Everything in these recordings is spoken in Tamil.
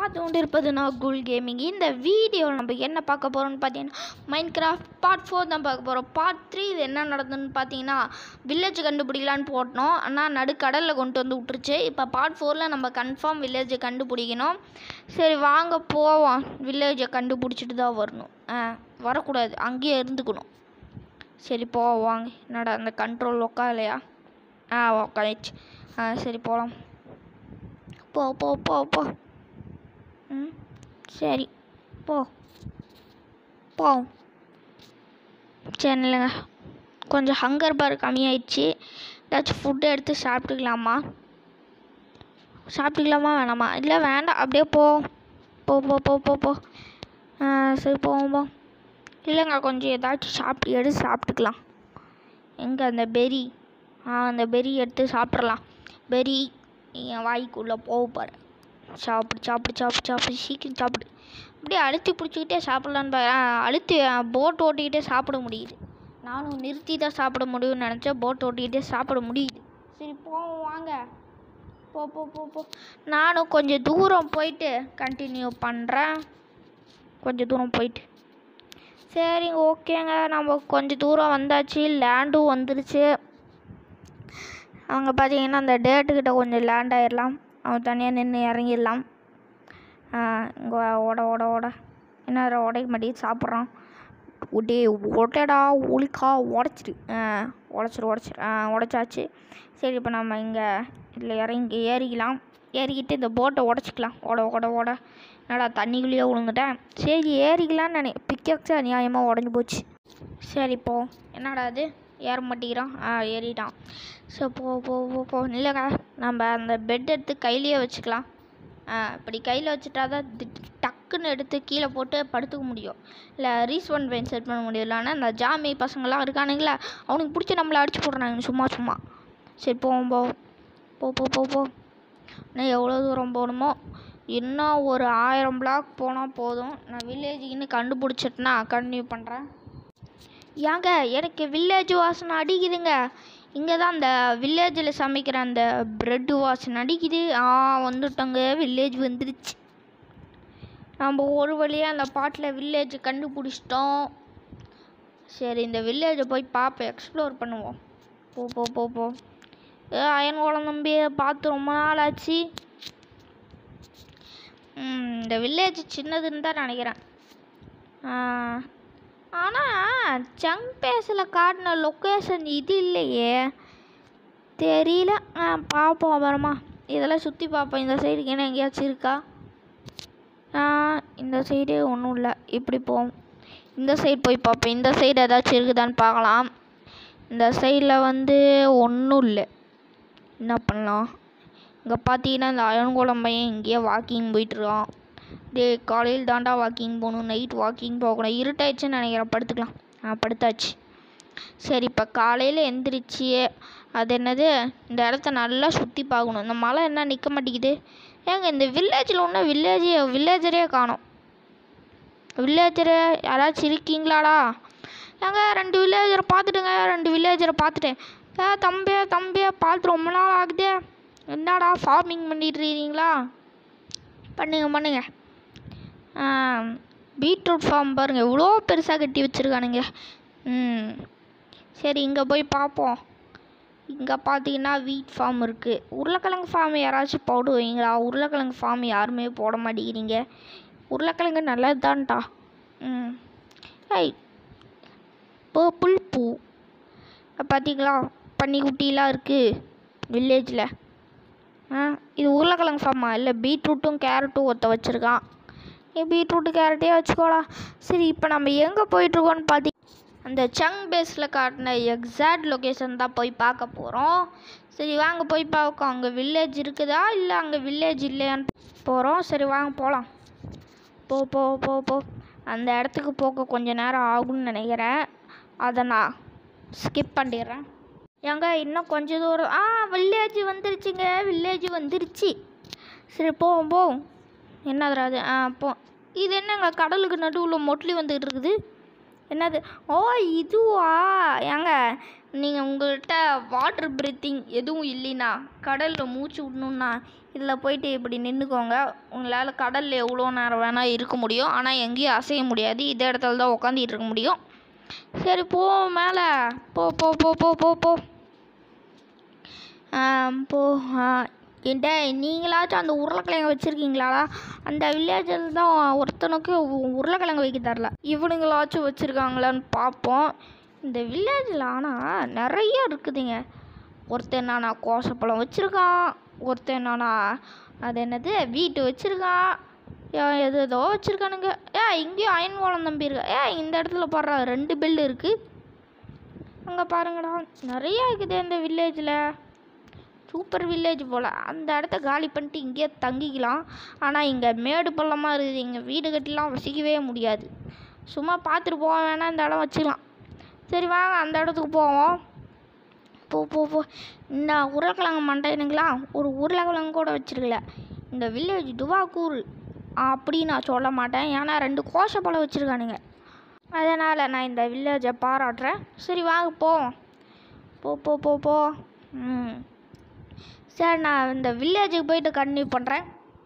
பார்த்து கொண்டு இருப்பது நான் குல் கேமிங் இந்த வீடியோவில் நம்ம என்ன பார்க்க போகிறோம்னு பார்த்தீங்கன்னா மைண்ட் கிராஃப்ட் பார்ட் ஃபோர் தான் பார்க்க போகிறோம் பார்ட் த்ரீ இது என்ன நடந்ததுன்னு பார்த்தீங்கன்னா வில்லேஜ் கண்டுபிடிக்கலான்னு போட்டோம் ஆனால் நடுக்கடலில் கொண்டு வந்து விட்டுருச்சு இப்போ பார்ட் ஃபோரில் நம்ம கன்ஃபார்ம் வில்லேஜை கண்டுபிடிக்கணும் சரி வாங்க போவோம் வில்லேஜை கண்டுபிடிச்சிட்டு தான் வரணும் ஆ வரக்கூடாது அங்கேயே இருந்துக்கணும் சரி போவோம் வாங்க என்னடா அந்த கண்ட்ரோல் உக்காலையா ஆ உக்காந்துச்சு ஆ சரி போகலாம் போ போ போ போ ம் சரி போ போ சரி இல்லைங்க கொஞ்சம் ஹங்கர் பார் கம்மியாயிடுச்சு ஏதாச்சும் ஃபுட்டு எடுத்து சாப்பிட்டுக்கலாமா சாப்பிட்டுக்கலாமா வேணாமா இல்லை வேண்டாம் அப்படியே போ போ போ போ போ போ ஆ சரி போவோம் போ இல்லைங்க கொஞ்சம் ஏதாச்சும் சாப்பிட்டு எடுத்து சாப்பிட்டுக்கலாம் எங்கே அந்த பெரி ஆ அந்த பெரி எடுத்து சாப்பிட்றலாம் பெரி என் வாய்க்குள்ளே போக பாரு சாப்பிடு சாப்பிடு சாப்பிடு சாப்பிடு சீக்கிரம் சாப்பிடு அப்படியே அழுத்தி பிடிச்சிக்கிட்டே சாப்பிட்லான்னு பா ஆ, அழுத்தி போட் ஓட்டிக்கிட்டே சாப்பிட முடியுது நானும் நிறுத்தி தான் சாப்பிட முடியும்னு நினச்சேன் போட் ஓட்டிக்கிட்டே சாப்பிட முடியுது சரி போவோம் வாங்க போ போ போ போ நானும் கொஞ்சம் தூரம் போயிட்டு கண்டினியூ பண்ணுறேன் கொஞ்சம் தூரம் போயிட்டு சரிங்க ஓகேங்க நம்ம கொஞ்சம் தூரம் வந்தாச்சு லேண்டும் வந்துருச்சு அவங்க பார்த்தீங்கன்னா அந்த டேட்டுக்கிட்ட கொஞ்சம் லேண்ட் ஆயிடலாம் அவன் தனியாக நின்று இறங்கிடலாம் இங்கே ஓட ஓட ஓட என்ன உடைக்க மாட்டேங்குது சாப்பிட்றான் உடே உடடா ஒளிக்கா உடச்சிடு உடச்சிரு உடச்சிரு உடச்சாச்சு சரி இப்போ நம்ம இங்கே இதில் இறங்கி ஏறிக்கலாம் ஏறிக்கிட்டு இந்த போட்டை உடச்சிக்கலாம் ஓட ஓட ஓட என்னடா தண்ணிக்குள்ளேயே விழுந்துட்டேன் சரி ஏறிக்கலாம்னு நினை பிக்கப்ஸு அநியாயமாக உடஞ்சி போச்சு சரி போ என்னடா அது ஏற மாட்டேங்கிறான் ஆ ஏறிட்டான் சரி போ போ போ போ இல்லைங்க நம்ம அந்த பெட் எடுத்து கையிலேயே வச்சுக்கலாம் ஆ இப்படி கையில் வச்சுட்டா தான் திட்- டக்குன்னு எடுத்து கீழே போட்டு படுத்துக்க முடியும் இல்லை ரீஸ்வன் பெயின் செட் பண்ண முடியும் இல்லைன்னா இந்த ஜாமி பசங்கள்லாம் இருக்கானுங்களே அவனுக்கு பிடிச்சி நம்மளை அடிச்சு போடுறாங்க சும்மா சும்மா சரி போவோம் போ போ போ போ போ இன்னும் எவ்வளோ தூரம் போகணுமோ இன்னும் ஒரு ஆயிரம் பிளாக் போனால் போதும் நான் வில்லேஜுக்குன்னு கண்டுபிடிச்சிட்டுனா கண்டினியூ பண்ணுறேன் ஏங்க எனக்கு வில்லேஜ் வாசனை அடிக்குதுங்க இங்கே தான் அந்த வில்லேஜில் சமைக்கிற அந்த ப்ரெட்டு வாசனை அடிக்குது ஆ வந்துட்டோங்க வில்லேஜ் வந்துருச்சு நம்ம ஒரு வழியாக அந்த பாட்டில் வில்லேஜ் கண்டுபிடிச்சிட்டோம் சரி இந்த வில்லேஜை போய் பார்ப்போம் எக்ஸ்ப்ளோர் பண்ணுவோம் போ போ போ போ ஏ அயன் குளம் தம்பி பார்த்து ரொம்ப நாள் ஆச்சு ம், இந்த வில்லேஜ் சின்னதுன்னு தான் நினைக்கிறேன் ஆனால் ஜங்க் பேஸில் காட்டின லொக்கேஷன் இது இல்லையே தெரியல ஆ பார்ப்போம் அப்புறமா இதெல்லாம் சுற்றி பார்ப்போம் இந்த சைடுக்கு என்ன எங்கேயாச்சும் இருக்கா ஆ இந்த சைடு ஒன்றும் இல்லை இப்படி போவோம் இந்த சைடு போய் பார்ப்போம் இந்த சைடு ஏதாச்சும் இருக்குதான்னு பார்க்கலாம் இந்த சைடில் வந்து ஒன்றும் இல்லை என்ன பண்ணலாம் இங்கே பார்த்தீங்கன்னா இந்த அயன்குளம் பையன் இங்கேயே வாக்கிங் போயிட்டுருக்கான் டேய் காலையில் தாண்டா வாக்கிங் போகணும் நைட் வாக்கிங் போகக்கூடாது இருட்டாயிடுச்சுன்னு நினைக்கிறேன் படுத்துக்கலாம் ஆ படுத்தாச்சு சரி இப்போ காலையில் எந்திரிச்சு அது என்னது இந்த இடத்த நல்லா சுற்றி பார்க்கணும் இந்த மலை என்ன நிற்க மாட்டேங்குது ஏங்க இந்த வில்லேஜில் ஒன்றும் வில்லேஜ் வில்லேஜரே காணோம் வில்லேஜரு யாராச்சும் இருக்கீங்களாடா ஏங்க ரெண்டு வில்லேஜரை பார்த்துட்டுங்க ரெண்டு வில்லேஜரை பார்த்துட்டேன் ஏ தம்பி தம்பி பார்த்து ரொம்ப நாள் ஆகுதே என்னடா ஃபார்மிங் பண்ணிட்டு இருக்கீங்களா பண்ணுங்க பண்ணுங்க பீட்ரூட் ஃபார்ம் பாருங்கள் எவ்வளோ பெருசாக கட்டி வச்சுருக்கானுங்க ம் சரி இங்கே போய் பார்ப்போம் இங்கே பார்த்தீங்கன்னா வீட் ஃபார்ம் இருக்குது உருளைக்கிழங்கு ஃபார்ம் யாராச்சும் போடுவீங்களா உருளைக்கிழங்கு ஃபார்ம் யாருமே போட மாட்டேங்கிறீங்க உருளைக்கிழங்கு நல்லது தான்டா ம் ஐய் பர்பிள் பூ பார்த்தீங்களா பன்னிக்குட்டிலாம் இருக்குது வில்லேஜில் ஆ இது உருளைக்கிழங்கு ஃபார்மா இல்லை பீட்ரூட்டும் கேரட்டும் ஒருத்த வச்சுருக்கான் நீ பீட்ரூட்டு கேரட்டே வச்சுக்கோடா சரி இப்போ நம்ம எங்கே போயிட்டுருக்கோன்னு பார்த்தி அந்த சங் பேஸில் காட்டின எக்ஸாக்ட் லொக்கேஷன் தான் போய் பார்க்க போகிறோம் சரி வாங்க போய் பார்க்க அங்கே வில்லேஜ் இருக்குதா இல்லை அங்கே வில்லேஜ் இல்லையான்னு போகிறோம் சரி வாங்க போகலாம் போ போ போ போ அந்த இடத்துக்கு போக கொஞ்சம் நேரம் ஆகும்னு நினைக்கிறேன் அதை நான் ஸ்கிப் பண்ணிடுறேன் ஏங்க இன்னும் கொஞ்சம் தூரம் ஆ வில்லேஜ் வந்துருச்சுங்க வில்லேஜ் வந்துருச்சு சரி போவோம் போவோம் என்னதுடா அது ஆ போ இது என்னங்க கடலுக்கு நடுவில் மொட்லி வந்துக்கிட்டு இருக்குது என்னது ஓ இதுவா ஏங்க நீங்கள் உங்கள்கிட்ட வாட்டர் பிரீத்திங் எதுவும் இல்லைன்னா கடலில் மூச்சு விடணுன்னா இதில் போயிட்டு இப்படி நின்றுக்கோங்க உங்களால் கடலில் எவ்வளோ நேரம் வேணால் இருக்க முடியும் ஆனால் எங்கேயும் அசைய முடியாது இதே இடத்துல தான் உட்காந்துட்டு இருக்க முடியும் சரி போ மேலே போ போ போ போ போ போ ஆம், போ என்கிட்ட நீங்களாச்சும் அந்த உருளைக்கிழங்கு வச்சுருக்கீங்களாடா அந்த வில்லேஜில் தான் ஒருத்தனுக்கு உ- உருளைக்கிழங்கு வைக்க தரல இவனுங்களாச்சும் வச்சுருக்காங்களான்னு பார்ப்போம் இந்த வில்லேஜில் ஆனால் நிறைய இருக்குதுங்க ஒருத்தன் என்னன்னா கோசப்பழம் வச்சுருக்கான் ஒருத்தன் என்னன்னா அது என்னது வீட்டு வச்சுருக்கான் ஏன் எது ஏதோ வச்சுருக்கானுங்க ஏ இங்கேயும் அயன் கோலம் நம்பி இருக்கா ஏ இந்த இடத்துல பாடுறா ரெண்டு பெல் இருக்குது அங்கே பாருங்கடா நிறைய இருக்குது இந்த வில்லேஜில் சூப்பர் வில்லேஜ் போல் அந்த இடத்த காலி பண்ணிட்டு இங்கேயே தங்கிக்கலாம் ஆனால் இங்கே மேடு பள்ளமாக இருக்குது இங்கே வீடு கட்டிலாம் வசிக்கவே முடியாது சும்மா பார்த்துட்டு போக வேணாம் இந்த இடம் வச்சுக்கலாம் சரி வாங்க அந்த இடத்துக்கு போவோம் போ போ போ இந்த உருளைக்கிழங்கு மண்டைனுங்களா ஒரு உருளைக்கிழங்கு கூட வச்சிருக்கல இந்த வில்லேஜ் துவாக்கூர் அப்படி நான் சொல்ல மாட்டேன் ஏன்னா ரெண்டு கோஷப்பழம் வச்சுருக்கானுங்க அதனால் நான் இந்த வில்லேஜை பாராட்டுறேன் சரி வாங்க போவோம் போ போ போ போ ம் சரி நான் இந்த வில்லேஜுக்கு போயிட்டு கண்டினியூ பண்ணுறேன்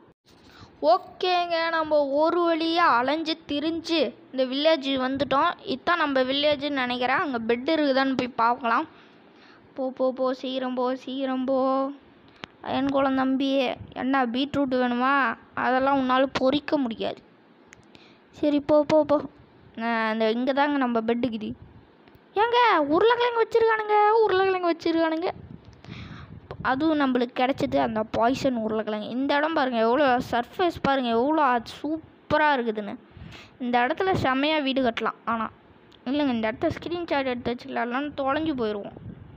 ஓகேங்க நம்ம ஒரு வழியாக அலைஞ்சு திரிஞ்சு இந்த வில்லேஜ் வந்துட்டோம் இதுதான் நம்ம வில்லேஜ்னு நினைக்கிறேன் அங்கே பெட் இருக்குதான்னு போய் பார்க்கலாம் போ போ போ சீக்கிரம் போ சீக்கிரம் போ என் குளம் தம்பி என்ன பீட்ரூட் வேணுமா அதெல்லாம் உன்னால் பொறிக்க முடியாது சரி போ போ போ நான் இந்த இங்கே தாங்க நம்ம பெட்டுக்குது ஏங்க உருளைக்கிழங்கு வச்சுருக்கானுங்க உருளைக்கிழங்கு வச்சுருக்கானுங்க அதுவும் நம்மளுக்கு கிடைச்சது அந்த பாய்சன் உருளைக்கிழங்கு இந்த இடம் பாருங்கள் எவ்வளோ சர்ஃபேஸ் பாருங்கள் எவ்வளோ சூப்பராக இருக்குதுன்னு இந்த இடத்துல செம்மையாக வீடு கட்டலாம் ஆனால் இல்லைங்க இந்த இடத்த ஸ்க்ரீன்ஷாட் எடுத்து வச்சுக்கலாம்னு தொலைஞ்சு போயிடுவோம்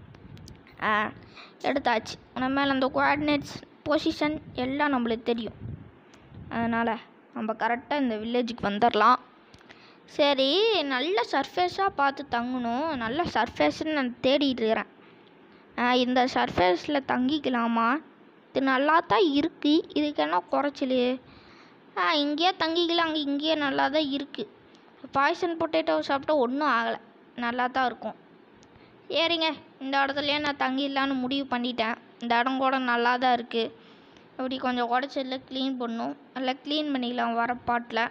ஆ எடுத்தாச்சு நம்ம மேலே அந்த கோஆர்டினேட்ஸ் பொசிஷன் எல்லாம் நம்மளுக்கு தெரியும் அதனால் நம்ம கரெக்டாக இந்த வில்லேஜுக்கு வந்துடலாம் சரி நல்ல சர்ஃபேஸாக பார்த்து தங்கணும் நல்ல சர்ஃபேஸ்ன்னு நான் தேடிட்டு இருக்கிறேன் ஆ, இந்த சர்ஃபேஸில் தங்கிக்கலாமா இது நல்லா தான் இருக்குது இதுக்கு என்ன குறைச்சல் ஆ இங்கேயே தங்கிக்கலாம் அங்கே இங்கேயே நல்லா தான் இருக்குது பாய்சன் பொட்டேட்டோ சாப்பிட்டா ஒன்றும் ஆகலை நல்லா தான் இருக்கும் சரிங்க இந்த இடத்துலையே நான் தங்கிடலான்னு முடிவு பண்ணிட்டேன் இந்த இடம் கூட நல்லா தான் இருக்குது அப்படி கொஞ்சம் குடைச்சல க்ளீன் பண்ணும் நல்லா க்ளீன் பண்ணிக்கலாம் வர பாட்டில்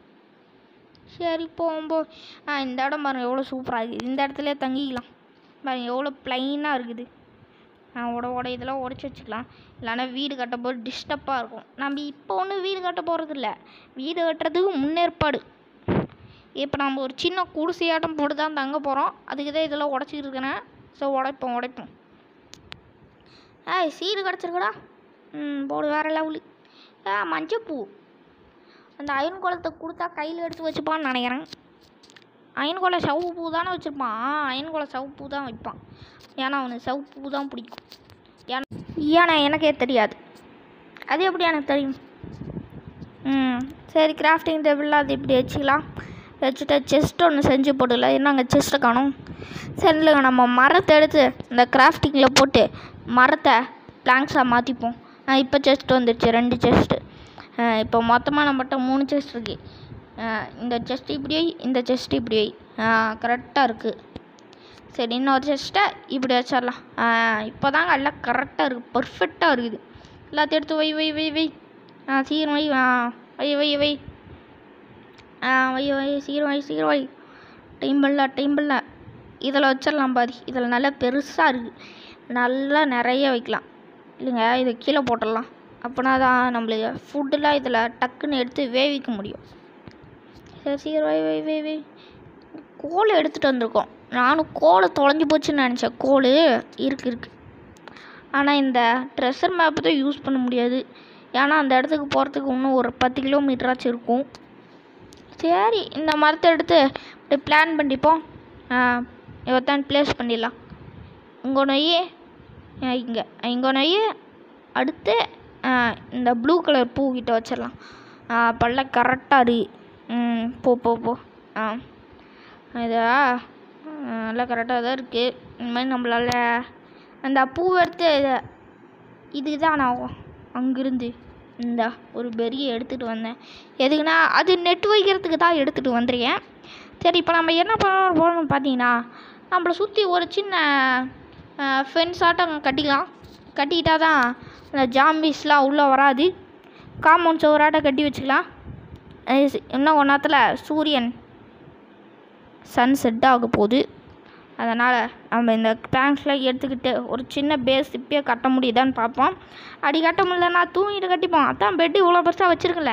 சரி போகும்போ ஆ இந்த இடம் பாருங்கள் எவ்வளோ சூப்பராக இருக்குது இந்த இடத்துலயே தங்கிக்கலாம் பாருங்க எவ்வளோ ப்ளைனாக இருக்குது ஆ உட உட இதெல்லாம் உடச்சி வச்சுக்கலாம் இல்லைன்னா வீடு கட்டும்போது டிஸ்டர்பாக இருக்கும் நம்ம இப்போ ஒன்றும் வீடு கட்ட போகிறது இல்லை வீடு கட்டுறதுக்கு முன்னேற்பாடு இப்போ நம்ம ஒரு சின்ன குடிசையாட்டம் போட்டு தான் தங்க போகிறோம் அதுக்கு தான் இதெல்லாம் உடச்சிக்கிட்டு இருக்கிறேன் ஸோ உடைப்போம் உடைப்போம் ஏய் சீடு கிடச்சிருக்கடா ம் போடு வேறு லெவலு ஆ மஞ்சப்பூ அந்த அயன் குளத்தை கொடுத்தா கையில் எடுத்து வச்சுப்பான்னு நினைக்கிறேன் அயன் குலை சவு பூ தானே வச்சுருப்பான் அயன் குலை சவு பூ தான் வைப்பான் ஏன்னா அவனுக்கு சவு பூ தான் பிடிக்கும் ஏன்னா ஏன்னா எனக்கே தெரியாது அது எப்படி எனக்கு தெரியும் ம் சரி கிராஃப்டிங் டேபிளில் அது இப்படி வச்சுக்கலாம் வச்சுட்டு செஸ்ட் ஒன்று செஞ்சு போடல என்னங்க செஸ்ட்டை காணும் சரி இல்லைங்க நம்ம மரத்தை எடுத்து இந்த கிராஃப்டிங்கில் போட்டு மரத்தை பிளாங்க்ஸாக மாற்றிப்போம் இப்போ செஸ்ட் வந்துடுச்சு ரெண்டு செஸ்ட்டு இப்போ மொத்தமாக நம்மகிட்ட மூணு செஸ்ட் இருக்கு அஹ் இந்த செஸ்ட் இப்படி வை இந்த செஸ்ட் இப்படி வை கரெக்டாக இருக்குது சரி இன்னொரு செஸ்ட்டை இப்படி வச்சிடலாம் இப்போ தாங்க எல்லாம் கரெக்டாக இருக்குது பர்ஃபெக்டாக இருக்குது எல்லாத்தையும் எடுத்து வை வை வை வை ஆ சீக்கிரம் வை ஆ வை வை வை ஆ வை வை சீக்கிரம் வை சீக்கிரம் வை டைம் பண்ணல டைம் பண்ணல இதில் வச்சிடலாம் பாதி இதில் நல்லா பெருசாக இருக்குது நல்லா நிறைய வைக்கலாம் இல்லைங்க இதை கீழே போட்டுடலாம் அப்போனா தான் நம்மளுக்கு ஃபுட்டெலாம் இதில் டக்குன்னு எடுத்து வேவிக்க முடியும் சரி சீக்கிரம் வை வை வை வை கோல் எடுத்துகிட்டு வந்திருக்கோம் நானும் கோலை தொலைஞ்சு போச்சுன்னு நினச்சேன் கோல் இருக்கு இருக்கு ஆனால் இந்த ட்ரெஷர் மேப்பு தான் யூஸ் பண்ண முடியாது ஏன்னா அந்த இடத்துக்கு போகிறதுக்கு இன்னும் ஒரு பத்து கிலோமீட்டராச்சும் இருக்கும் சரி இந்த மரத்தை எடுத்து இப்படி பிளான் பண்ணிப்போம் இவத்தான் ப்ளேஸ் பண்ணிடலாம் இங்கே நொய் இங்கே இங்கே நொய் அடுத்து ஆ, இந்த ப்ளூ கலர் பூ கிட்ட வச்சிடலாம் பல்ல கரெக்டாக இரு ம் போ போ போ ஆ இதா ஆ, நல்லா கரெக்டாக தான் இருக்குது இந்த மாதிரி நம்மளால அந்த பூவை எடுத்து இதை இதுக்கு தான் நான் அங்கிருந்து இந்த ஒரு பெரிய எடுத்துகிட்டு வந்தேன் எதுக்குன்னா அது நெட் வைக்கிறதுக்கு தான் எடுத்துகிட்டு வந்திருக்கேன் சரி இப்போ நம்ம என்ன பண்ண போகிறோம்னு பார்த்தீங்கன்னா நம்மளை சுற்றி ஒரு சின்ன ஃபென்ஸ் ஆட்டம் கட்டிக்கலாம் கட்டிக்கிட்டால் தான் அந்த ஜாம்பிஸ்லாம் உள்ளே வராது காம்பவுண்ட் சுவராட்டம் கட்டி வச்சுக்கலாம் அது சி- இன்னும் கொஞ்ச நேரத்தில் சூரியன் சன் செட் ஆக போகுது அதனால் நம்ம இந்த பிளாங்க்ஸ்லாம் எடுத்துக்கிட்டு ஒரு சின்ன பேஸ் இப்பயே கட்ட முடியுதான்னு பார்ப்போம் அப்படி கட்ட முடியலன்னா தூங்கிட்டு கட்டிப்போம் அதான் பெட்டு இவ்வளோ பெருசாக வச்சுருக்கல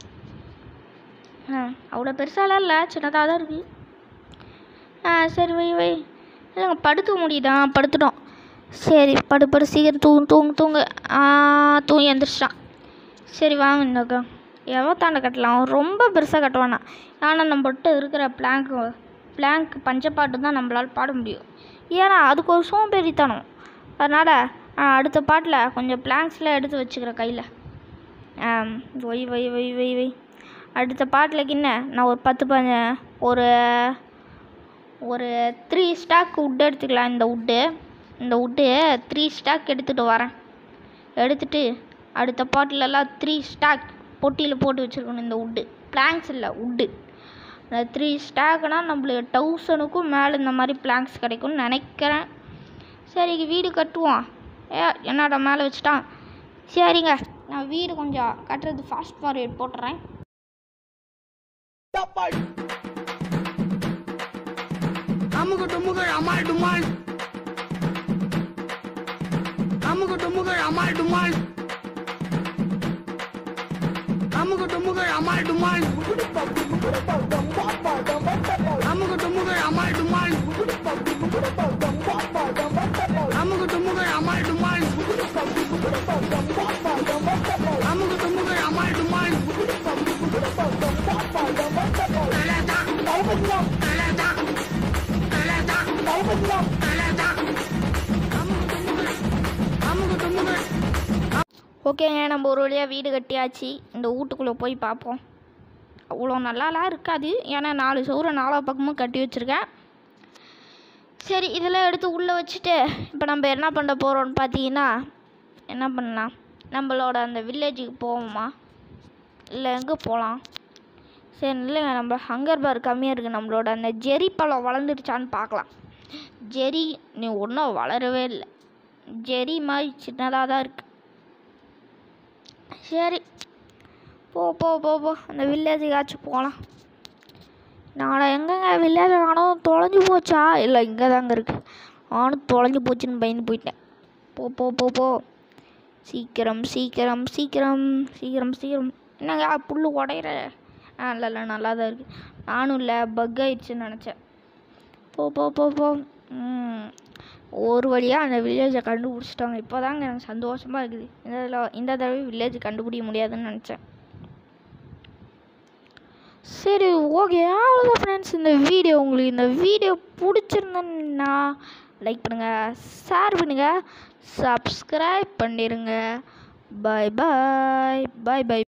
ஆ அவ்வளோ பெருசாலாம் இல்லை சின்னதாக தான் இருக்குது ஆ சரி வை வை இல்லைங்க படுக்க முடியுதா படுத்துட்டோம் சரி படு படு சீக்கிரம் தூங்கு தூங்கு தூங்கு ஆ தூங்கி எந்திரிச்சிட்டான் சரி வாங்க இந்தக்கா எவ்வளோத்தாண்ட கட்டலாம் ரொம்ப பெருசாக கட்ட வேணாம் ஆனால் நம்மகிட்ட இருக்கிற பிளாங்க் பிளாங்க் பஞ்சப்பாட்டு தான் நம்மளால் பாட முடியும் ஏன்னா அதுக்கு ஒரு சோம்பேறித்தனம் அதனால் அடுத்த பாட்டில் கொஞ்சம் பிளாங்க்ஸ்லாம் எடுத்து வச்சுக்கிறேன் கையில் ஆம், வை வை வை வை வை அடுத்த பாட்டில் என்ன நான் ஒரு பத்து பஞ்ச ஒரு ஒரு த்ரீ ஸ்டாக் உட் எடுத்துக்கலாம் இந்த உட்டு இந்த உட்டு த்ரீ ஸ்டாக் எடுத்துகிட்டு வரேன் எடுத்துட்டு அடுத்த பாட்டிலெல்லாம் த்ரீ ஸ்டாக் பொட்டியில் போட்டு வச்சுருக்கணும் இந்த உட்டு பிளாங்க்ஸ் இல்லை உட்டு அந்த த்ரீ ஸ்டாக்னால் நம்மளுக்கு தௌசணுக்கும் மேலே இந்த மாதிரி பிளாங்க்ஸ் கிடைக்கும்னு நினைக்கிறேன் சரி வீடு கட்டுவோம் ஏ என்னடா மேலே வச்சுட்டான் சரிங்க நான் வீடு கொஞ்சம் கட்டுறது ஃபாஸ்ட் ஃபார்வேர்ட் போட்டுறேன் அமுகு டுமுகு அமால் டுமால் அமுகு டுமுகு அமால் டுமால் அமுகு டுமுகு அமால் டுமால் அமுகு டுமுகு அமால் டுமால் அமுகு டுமுகு அமால் டுமால் அமுகு டுமுகு அமால் டுமால் தலதா தலதா தலதா தலதா அமுகு டுமுகு அமுகு டுமுகு ஓகேங்க நம்ம ஒரு வழியாக வீடு கட்டியாச்சு இந்த வீட்டுக்குள்ளே போய் பார்ப்போம் அவ்வளோ நல்லாலாம் இருக்காது ஏன்னா நாலு சவுரை நாலா பக்கமும் கட்டி வச்சுருக்கேன் சரி இதெல்லாம் எடுத்து உள்ளே வச்சுட்டு இப்போ நம்ம என்ன பண்ண போகிறோம்னு பார்த்தீங்கன்னா என்ன பண்ணலாம் நம்மளோட அந்த வில்லேஜுக்கு போவோமா இல்லை எங்கே போகலாம் சரி இல்லைங்க நம்ம ஹங்கர் பார் கம்மியாக இருக்குது நம்மளோட அந்த ஜெரி பழம் வளர்ந்துடுச்சான்னு பார்க்கலாம் ஜெரி நீ ஒன்றும் வளரவே இல்லை ஜெரி மாதிரி சின்னதாக தான் இருக்குது சரி போ போ போ போ அந்த வில்லேஜுக்காச்சும் போகலாம் நான் எங்கங்க வில்லேஜ் காணும் தொலைஞ்சு போச்சா இல்லை இங்கே தாங்க இருக்குது நானும் தொலைஞ்சு போச்சுன்னு பயந்து போயிட்டேன் போ போ போ போ சீக்கிரம் சீக்கிரம் சீக்கிரம் சீக்கிரம் சீக்கிரம் என்னங்க புல் உடையிற ஆ இல்லை இல்லை நல்லா தான் இருக்குது நானும் இல்லை பக் ஆயிடுச்சுன்னு நினச்சேன் போ போ போ போ ம் ஒரு வழியாக அந்த வில்லேஜை கண்டுபிடிச்சிட்டாங்க இப்போ தாங்க எனக்கு சந்தோஷமாக இருக்குது இந்த தடவை இந்த தடவை வில்லேஜ் கண்டுபிடிக்க முடியாதுன்னு நினச்சேன் சரி ஓகே அவ்வளோதான் ஃப்ரெண்ட்ஸ் இந்த வீடியோ உங்களுக்கு இந்த வீடியோ பிடிச்சிருந்ததுன்னா லைக் பண்ணுங்கள் ஷேர் பண்ணுங்கள் சப்ஸ்கிரைப் பண்ணிடுங்க பாய் பாய் பாய் பாய்